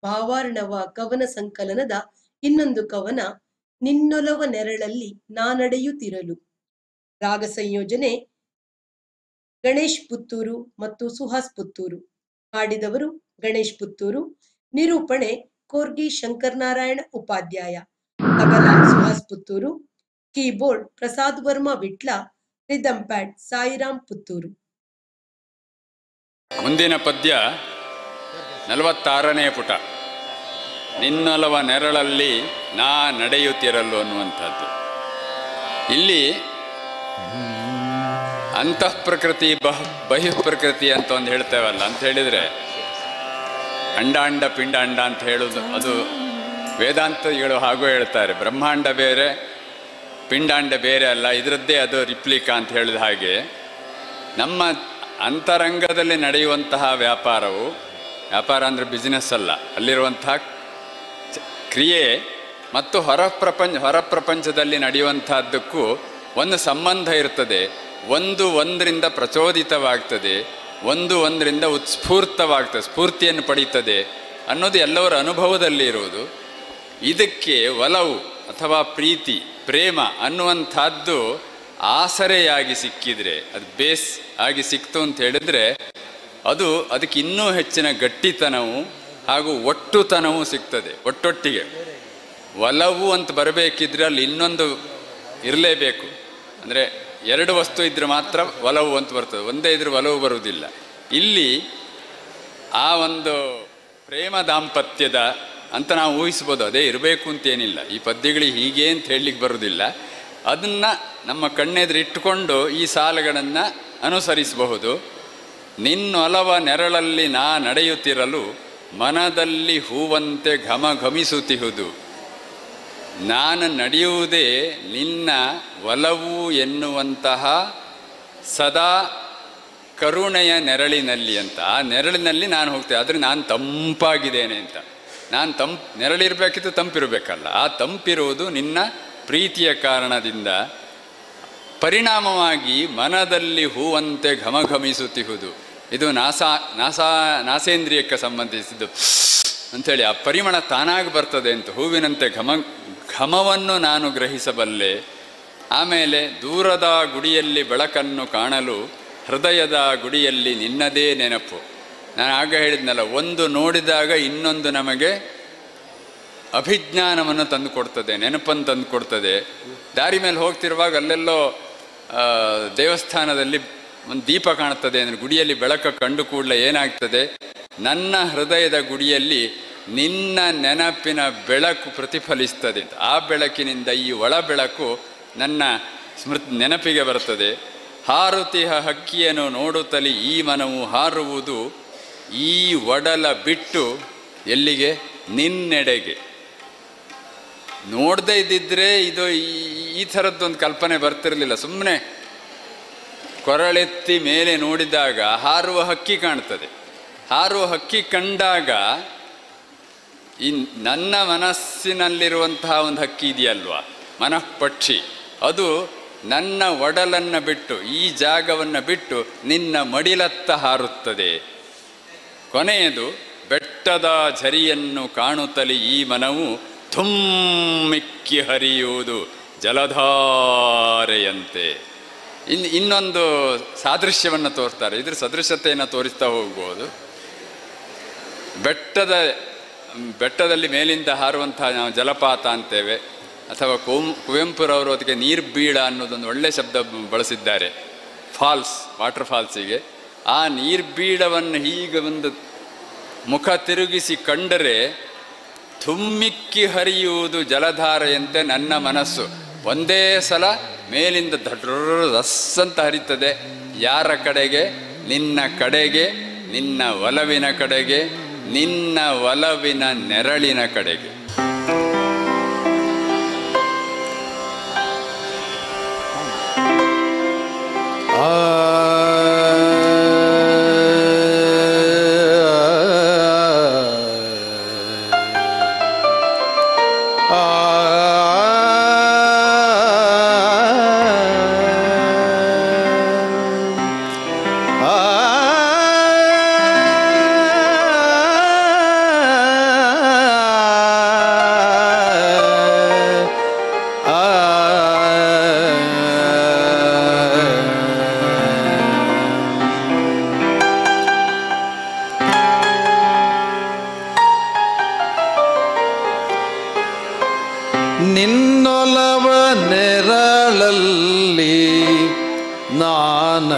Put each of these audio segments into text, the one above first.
ಭಾವಾರ್ಣವ ಕವನ ಸಂಕಲನದ ಇನ್ನೊಂದು ಕವನ ನಿನ್ನೊಲವ ನೆರಳಲ್ಲಿ ನಾನಡೆಯುತ್ತಿರಲು ರಾಗ ಸಂಯೋಜನೆ ಗಣೇಶ್ ಪುತ್ತೂರು ಮತ್ತು ಸುಹಾಸ್ ಪುತ್ತೂರು ಹಾಡಿದವರು ಗಣೇಶ್ ಪುತ್ತೂರು ನಿರೂಪಣೆ Korgi Shankaranarayana Upadhyaya tabla Suhas Puttur keyboard Prasad Varma Vitla rhythm pad Sairam Puttur ಮುಂದಿನ ಪದ್ಯ ನಲವತ್ತಾರನೇ ಪುಟ ನಿನ್ನೊಲವ ನೆರಳಲ್ಲಿ ನಾ ನಡೆಯುತ್ತಿರಲು ಅನ್ನುವಂಥದ್ದು ಇಲ್ಲಿ ಅಂತಃ ಪ್ರಕೃತಿ ಬಹ ಬಹಿಃ ಪ್ರಕೃತಿ ಅಂತ ಒಂದು ಹೇಳ್ತೇವಲ್ಲ ಅಂತ ಹೇಳಿದರೆ ಅಂಡಾಂಡ ಪಿಂಡಾಂಡ ಅಂತ ಹೇಳೋದು ಅದು ವೇದಾಂತಗಳು ಹಾಗೂ ಹೇಳ್ತಾರೆ ಬ್ರಹ್ಮಾಂಡ ಬೇರೆ ಪಿಂಡಾಂಡ ಬೇರೆ ಅಲ್ಲ ಇದರದ್ದೇ ಅದು ರಿಪ್ಲಿಕಾ ಅಂತ ಹೇಳಿದ ಹಾಗೆ ನಮ್ಮ ಅಂತರಂಗದಲ್ಲಿ ನಡೆಯುವಂತಹ ವ್ಯಾಪಾರವು ವ್ಯಾಪಾರ ಅಂದರೆ ಬಿಸ್ನೆಸ್ ಅಲ್ಲ ಅಲ್ಲಿರುವಂತಹ ಚ- ಕ್ರಿಯೆ ಮತ್ತು ಹೊರ ಪ್ರಪಂಚ ಹೊರ ಪ್ರಪಂಚದಲ್ಲಿ ನಡೆಯುವಂತಹದ್ದಕ್ಕೂ ಒಂದು ಸಂಬಂಧ ಇರ್ತದೆ ಒಂದು ಒಂದರಿಂದ ಪ್ರಚೋದಿತವಾಗ್ತದೆ ಒಂದು ಒಂದರಿಂದ ಉತ್ಸ್ಫೂರ್ತವಾಗ್ತದೆ ಸ್ಫೂರ್ತಿಯನ್ನು ಪಡೀತದೆ ಅನ್ನೋದು ಎಲ್ಲವರ ಅನುಭವದಲ್ಲಿ ಇರುವುದು ಇದಕ್ಕೆ ಒಲವು ಅಥವಾ ಪ್ರೀತಿ ಪ್ರೇಮ ಅನ್ನುವಂಥದ್ದು ಆಸರೆಯಾಗಿ ಸಿಕ್ಕಿದ್ರೆ ಅದು ಬೇಸ್ ಆಗಿ ಸಿಕ್ತು ಅಂತ ಹೇಳಿದ್ರೆ ಅದು ಅದಕ್ಕೆ ಇನ್ನೂ ಹೆಚ್ಚಿನ ಗಟ್ಟಿತನವು ಹಾಗೂ ಒಟ್ಟುತನವೂ ಸಿಗ್ತದೆ ಒಟ್ಟೊಟ್ಟಿಗೆ ಒಲವು ಅಂತ ಬರಬೇಕಿದ್ರೆ ಅಲ್ಲಿ ಇನ್ನೊಂದು ಇರಲೇಬೇಕು ಅಂದರೆ ಎರಡು ವಸ್ತು ಇದ್ರೆ ಮಾತ್ರ ಒಲವು ಅಂತ ಬರ್ತದೆ ಒಂದೇ ಇದ್ರೆ ಒಲವು ಬರುವುದಿಲ್ಲ ಇಲ್ಲಿ ಆ ಒಂದು ಪ್ರೇಮ ದಾಂಪತ್ಯದ ಅಂತ ನಾವು ಊಹಿಸ್ಬೋದು ಅದೇ ಇರಬೇಕು ಅಂತೇನಿಲ್ಲ ಈ ಪದ್ಯಗಳಿಗೆ ಹೀಗೆ ಅಂತ ಹೇಳಲಿಕ್ಕೆ ಬರುವುದಿಲ್ಲ ಅದನ್ನು ನಮ್ಮ ಕಣ್ಣೆದುರು ಇಟ್ಟುಕೊಂಡು ಈ ಸಾಲುಗಳನ್ನು ಅನುಸರಿಸಬಹುದು ನಿನ್ನೊಲವ ನೆರಳಲ್ಲಿ ನಾ ನಡೆಯುತ್ತಿರಲು ಮನದಲ್ಲಿ ಹೂವಂತೆ ಘಮ ಘಮಿಸುತ್ತಿಹುದು ನಾನು ನಡೆಯುವುದೇ ನಿನ್ನ ಒಲವು ಎನ್ನುವಂತಹ ಸದಾ ಕರುಣೆಯ ನೆರಳಿನಲ್ಲಿ ಅಂತ ಆ ನೆರಳಿನಲ್ಲಿ ನಾನು ಹೋಗ್ತೇನೆ ಆದರೆ ನಾನು ತಂಪಾಗಿದ್ದೇನೆ ಅಂತ ನಾನು ತಂಪ್ ನೆರಳಿರಬೇಕಿತ್ತು ತಂಪಿರಬೇಕಲ್ಲ ಆ ತಂಪಿರುವುದು ನಿನ್ನ ಪ್ರೀತಿಯ ಕಾರಣದಿಂದ ಪರಿಣಾಮವಾಗಿ ಮನದಲ್ಲಿ ಹೂವಂತೆ ಘಮಘಮಿಸುತ್ತಿಹುದು ಇದು ನಾಸಾ ನಾಸಾ ನಾಸೇಂದ್ರಿಯಕ್ಕೆ ಸಂಬಂಧಿಸಿದ್ದು ಅಂಥೇಳಿ ಆ ಪರಿಮಳ ತಾನಾಗಿ ಬರ್ತದೆ ಅಂತ ಹೂವಿನಂತೆ ಘಮ ಘಮವನ್ನು ನಾನು ಗ್ರಹಿಸಬಲ್ಲೆ ಆಮೇಲೆ ದೂರದ ಗುಡಿಯಲ್ಲಿ ಬೆಳಕನ್ನು ಕಾಣಲು ಹೃದಯದ ಗುಡಿಯಲ್ಲಿ ನಿನ್ನದೇ ನೆನಪು ನಾನು ಆಗ ಹೇಳಿದ್ನಲ್ಲ ಒಂದು ನೋಡಿದಾಗ ಇನ್ನೊಂದು ನಮಗೆ ಅಭಿಜ್ಞಾನವನ್ನು ತಂದು ಕೊಡ್ತದೆ ನೆನಪನ್ನು ತಂದು ಕೊಡ್ತದೆ ದಾರಿ ಮೇಲೆ ಹೋಗ್ತಿರುವಾಗ ಅಲ್ಲೆಲ್ಲೋ ಆ, ದೇವಸ್ಥಾನದಲ್ಲಿ ಒಂದು ದೀಪ ಕಾಣ್ತದೆ ಅಂದರೆ ಗುಡಿಯಲ್ಲಿ ಬೆಳಕ ಕಂಡು ಕೂಡಲೇ ಏನಾಗ್ತದೆ ನನ್ನ ಹೃದಯದ ಗುಡಿಯಲ್ಲಿ ನಿನ್ನ ನೆನಪಿನ ಬೆಳಕು ಪ್ರತಿಫಲಿಸ್ತದೆ ಅಂತ ಆ ಬೆಳಕಿನಿಂದ ಈ ಒಳ ಬೆಳಕು ನನ್ನ ಸ್ಮೃತಿ ನೆನಪಿಗೆ ಬರ್ತದೆ ಹಾರುತಿಹ ಹಕ್ಕಿಯನ್ನು ನೋಡುತ್ತಲೇ ಈ ಮನವು ಹಾರುವುದು ಈ ಒಡಲ ಬಿಟ್ಟು ಎಲ್ಲಿಗೆ ನಿನ್ನೆಡೆಗೆ ನೋಡದೇ ಇದ್ದಿದ್ರೆ ಇದು ಈ- ಈ ಥರದ್ದೊಂದು ಕಲ್ಪನೆ ಬರ್ತಿರಲಿಲ್ಲ ಸುಮ್ಮನೆ ಕೊರಳೆತ್ತಿ ಮೇಲೆ ನೋಡಿದಾಗ ಹಾರುವ ಹಕ್ಕಿ ಕಾಣ್ತದೆ ಹಾರುವ ಹಕ್ಕಿ ಕಂಡಾಗ ಈ ನನ್ನ ಮನಸ್ಸಿನಲ್ಲಿರುವಂತಹ ಒಂದು ಹಕ್ಕಿ ಇದೆಯಲ್ವಾ ಮನಃಪಕ್ಷಿ ಅದು ನನ್ನ ಒಡಲನ್ನು ಬಿಟ್ಟು ಈ ಜಾಗವನ್ನು ಬಿಟ್ಟು ನಿನ್ನ ಮಡಿಲತ್ತ ಹಾರುತ್ತದೆ ಕೊನೆಯದು ಬೆಟ್ಟದ ಝರಿಯನ್ನು ಕಾಣುತ್ತಲೇ ಈ ಮನವು ಧುಮ್ಮಿಕ್ಕಿ ಹರಿಯುವುದು ಜಲಧಾರೆಯಂತೆ ಇನ್ನು ಇನ್ನೊಂದು ಸಾದೃಶ್ಯವನ್ನು ತೋರಿಸ್ತಾರೆ ಇದ್ರ ಸದೃಶತೆಯನ್ನು ತೋರಿಸ್ತಾ ಹೋಗ್ಬೋದು ಬೆಟ್ಟದ ಬೆಟ್ಟದಲ್ಲಿ ಮೇಲಿಂದ ಹಾರುವಂತಹ ನಾವು ಜಲಪಾತ ಅಂತೇವೆ ಅಥವಾ ಕುಂ ಕುವೆಂಪುರವರು ಅದಕ್ಕೆ ನೀರ್ಬೀಳ ಅನ್ನೋದೊಂದು ಒಳ್ಳೆಯ ಶಬ್ದ ಬಳಸಿದ್ದಾರೆ ಫಾಲ್ಸ್ ವಾಟರ್ ಫಾಲ್ಸಿಗೆ ಆ ನೀರ್ಬೀಳವನ್ನು ಹೀಗೆ ಒಂದು ಮುಖ ತಿರುಗಿಸಿ ಕಂಡರೆ ಥುಮ್ಮಿಕ್ಕಿ ಹರಿಯುವುದು ಜಲಧಾರೆಯಂತೆ ನನ್ನ ಮನಸ್ಸು ಒಂದೇ ಸಲ ಮೇಲಿಂದ ದಡ್ರ ರಸ್ ಅಂತ ಹರಿತದೆ ಯಾರ ಕಡೆಗೆ ನಿನ್ನ ಕಡೆಗೆ ನಿನ್ನ ಒಲವಿನ ಕಡೆಗೆ ನಿನ್ನ ಒಲವಿನ ನೆರಳಿನ ಕಡೆಗೆ ಆ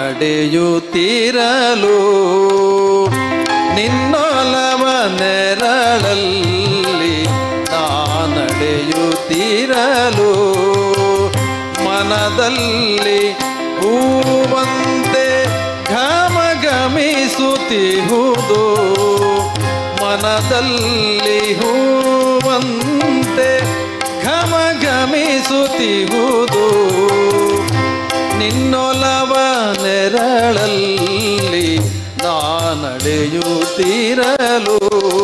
ನಡೆಯುತ್ತಿರಲು ನಿನ್ನೊಲವ ನೆರಳಲ್ಲಿ ನಾ ನಡೆಯುತ್ತಿರಲು ಮನದಲ್ಲಿ ಹೂವಂತೆ ಘಮ ಗಮಿಸುತ್ತಿಹುದು ಮನದಲ್ಲಿ ಹೂವಂತೆ ಘಮ ಗಮಿಸುತ್ತಿಹುದು ನಿನ್ನೊಲವ ನೆರಳಲ್ಲಿ ನಾ ನಡೆಯುತ್ತಿರಲು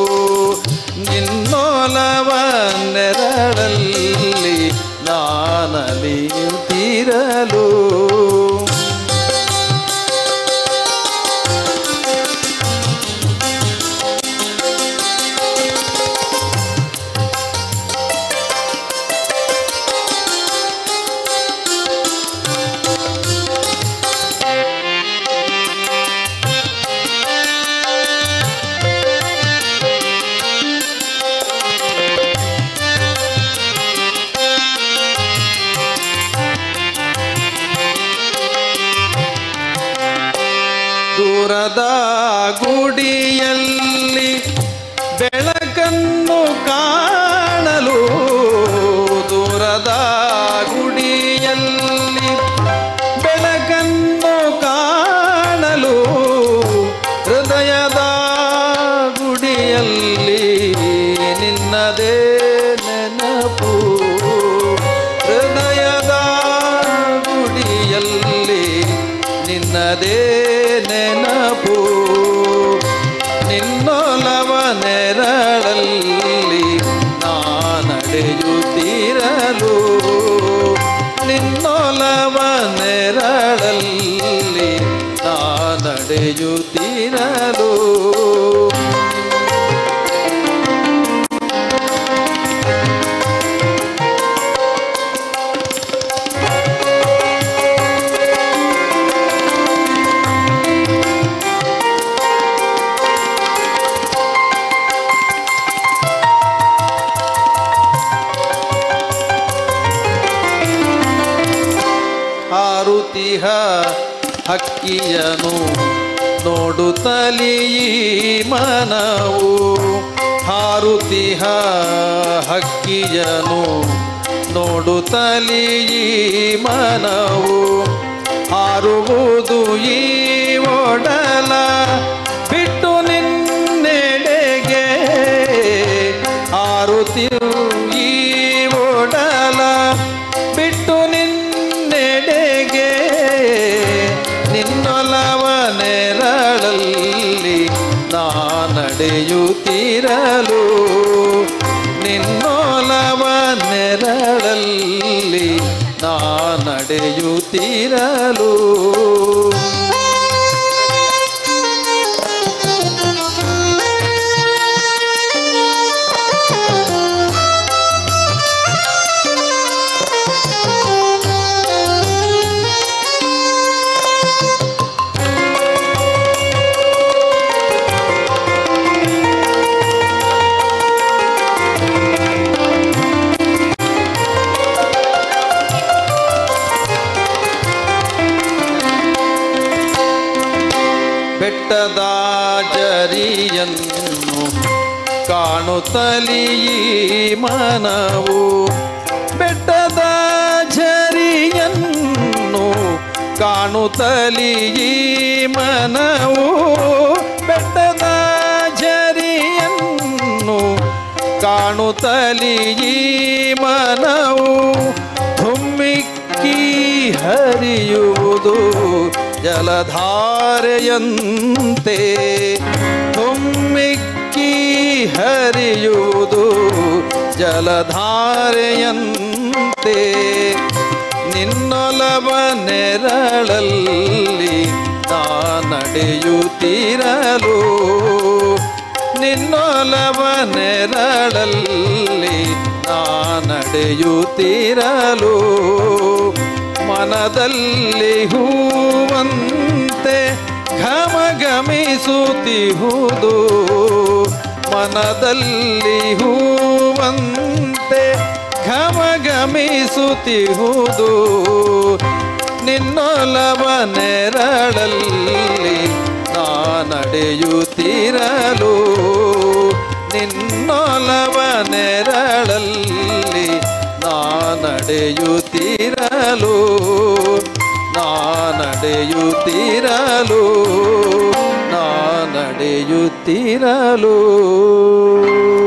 ನಿನ್ನೊಲವ ನೆರಳಲ್ಲಿ ನಾ ನಲಿಯುತ್ತಿರಲು ದೂರದ ಗುಡಿಯಲ್ಲಿ ಬೆಳಕನ್ನು ಕಾಣಲು ದೂರದ ಗುಡಿಯಲ್ಲಿ ಬೆಳಕನ್ನು ಕಾಣಲು ಹೃದಯದ ಗುಡಿಯಲ್ಲಿ ನಿನ್ನದೇ ನೆನಪು ಹೃದಯದ ಗುಡಿಯಲ್ಲಿ ನಿನ್ನದೇ ನೆನಪು ನಿನ್ನೊಲವ ನೆರಳಲ್ಲಿ ನಾ ನಡೆಯುತ್ತಿರಲು ನಿನ್ನೊಲವ ನೆರಳಲ್ಲಿ ನಾ ನಡೆಯುತ್ತಿರಲು ಹಾರುತಿಹ ಹಕ್ಕಿಯನು ನೋಡುತ್ತಲೀ ಮನವು ಹಾರುತಿಹ ಹಕ್ಕಿಯನು ನೋಡುತ್ತಲೀ ಮನವು ಹಾರುವುದು ಈ ಒಡಲ ಬಿಟ್ಟು ನಿನ್ನೆಡೆಗೆ ಹಾರುತ್ತಿರು ಈ ಒಡಲ ಬಿಟ್ಟು ನಿನ್ನೆಡೆಗೆ ನಿನ್ನೊಲವ ನೆರಳಲ್ಲಿ ನಾ ನಡೆಯುತ್ತಿರಲು ನಿನ್ನೊಲವ ನೆರಳಲ್ಲಿ ನಾ ನಡೆಯುತ್ತಿರಲು ಬೆಟ್ಟದ ಜರಿಯನ್ನು ಕಾಣುತ್ತಲೀ ಮನವು ಬೆಟ್ಟದ ಝರಿಯನ್ನು ಕಾಣುತ್ತಲೀ ಮನವು ಬೆಟ್ಟದ ಝರಿಯನ್ನು ಕಾಣುತ್ತಲೀ ಮನವು ಧುಮ್ಮಿಕ್ಕಿ ಹರಿಯುವುದು ಜಲಧಾರೆಯಂತೆ ಧುಮ್ಮಿಕ್ಕಿ ಹರಿಯುವುದು ಜಲಧಾರೆಯಂತೆ ನಿನ್ನೊಲವ ನೆರಳಲ್ಲಿ ನಾ ನಡೆಯುತ್ತಿರಲು ನಿನ್ನೊಲವ ನೆರಳಲ್ಲಿ ನಾ ನಡೆಯುತ್ತಿರಲು ಮನದಲ್ಲಿ ಹೂವಂತೆ ಘಮ ಗಮಿಸುತ್ತಿಹುದು ಮನದಲ್ಲಿ ಹೂವಂತೆ ಘಮ ಗಮಿಸುತ್ತಿಹುದು ನಿನ್ನೊಲವ ನೆರಳಲ್ಲಿ ನಾ ನಡೆಯುತ್ತಿರಲು ನಿನ್ನೊಲವ ನೆರಳಲ್ಲಿ ನಾ ನಡೆಯುತ್ತಿರಲು ನಾ ನಡೆಯುತ್ತಿರಲು ನಾ ನಡೆಯುತ್ತಿರಲು